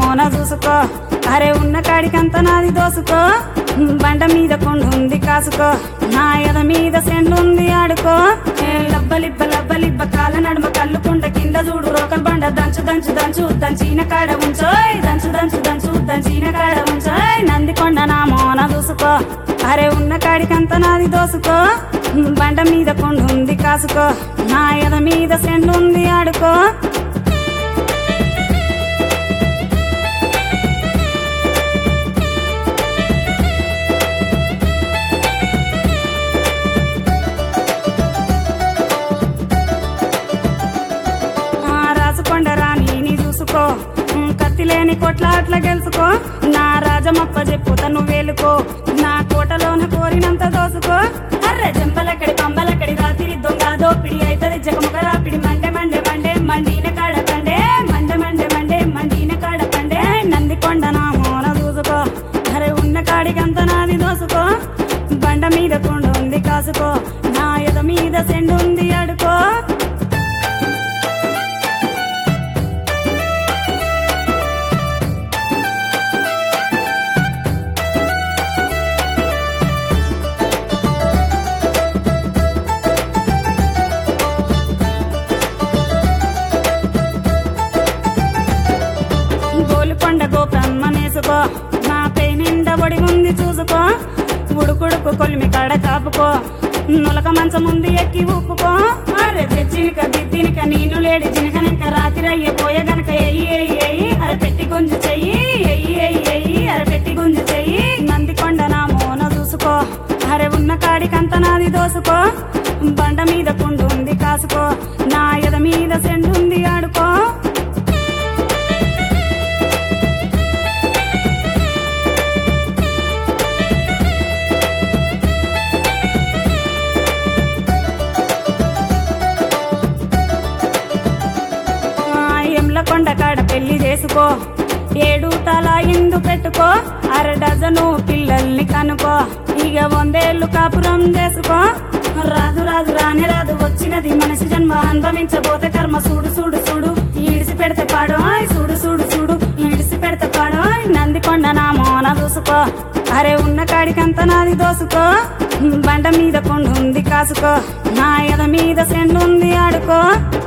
మోన చూసుకో అరే ఉన్న కాడికంత నాది దోసుకో బండ మీద కొండుంది కాసుకో నా ఎద మీద సెండుంది ఆడుకో ఏ లబ్బలిబ్బ లబ్బలిబ్బ కాల నడుమ కల్లుకుండ కింద చూడు రోకల్ బండ దంచు దంచు దంచు దంచిన కాడ ఉంచోయ్ దంచు దంచు దంచు దంచిన కాడ ఉంచోయ్ నందికొండ నా మోన చూసుకో అరే ఉన్న కాడికంత నాది దోసుకో బండ మీద కొండుంది కాసుకో నా ఎద మీద సెండుంది ఆడుకో ఆ రాసుకొండ రాణి నీ చూసుకో ఉమ్, కత్తి లేని కొట్లాట్ల గెలుచుకో నా రాజమప్ప చెప్పుత నువ్వేలుకో నా కోటలోన కోరినంత దోసుకో అర్రె జంపలక్కడి పంబలక్కడి రాత్రి దొంగ దోపిడి అయితది జగముగ రాపిడి మండే మండే మండే మండిన కాడ కండే మండే మండే మండే మండిన కాడ కండే నందికొండ నా మోన చూసుకో అరే ఉన్న కాడికంత నాది దోసుకో బండ మీద కొండ ఉంది కాసుకో నా ఎద మీద సెండు ఉంది అడుకో గోలుకొండ గోపమ్మ నేసుకో నా పై నిండా ఒడి ఉంది చూసుకో ఉడుకుడుకు కొలిమి కాడ కాపుకో నులక మంచం ఉంది ఎక్కి ఊపుకో అరే తెచ్చినిక దిద్దినిక నీళ్లు లేడి చినకనక రాత్రి అయ్యే పోయే గనక ఎయ్యి ఎయ్యి ఎయ్యి అరే పెట్టి గుంజు చెయ్యి ఎయ్యి ఎయ్యి ఎయ్యి అరే పెట్టి గుంజు చెయ్యి నందికొండ నా మోన చూసుకో అరే ఉన్న కాడికంత నాది దోసుకో బండ మీద కుండు ఉంది కాసుకో నా ఎద మీద సెండుంది ఆడుకో ఆ, ఎమ్లకొండ కాడ పెళ్లి చేసుకో ఏడు తల ఇందు పెట్టుకో అర డజను పిల్లల్ని కనుకో ఇక వందేళ్ళు కాపురం చేసుకో రాదు రాదు రాని రాదు వచ్చినది మనిషి జన్మ అనుభవించబోతే కర్మ చూడు చూడు చూడు ఈడిసి పెడితే పాడు ఆయ్ చూడు చూడు చూడు ఈడిసి పెడితే పాడు ఆయ్ నందికొండ నా మోన చూసుకో అరే ఉన్న కాడికంత నాది దోసుకో బండ మీద కొండు ఉంది కాసుకో నా ఎద మీద సెండు ఉంది ఆడుకో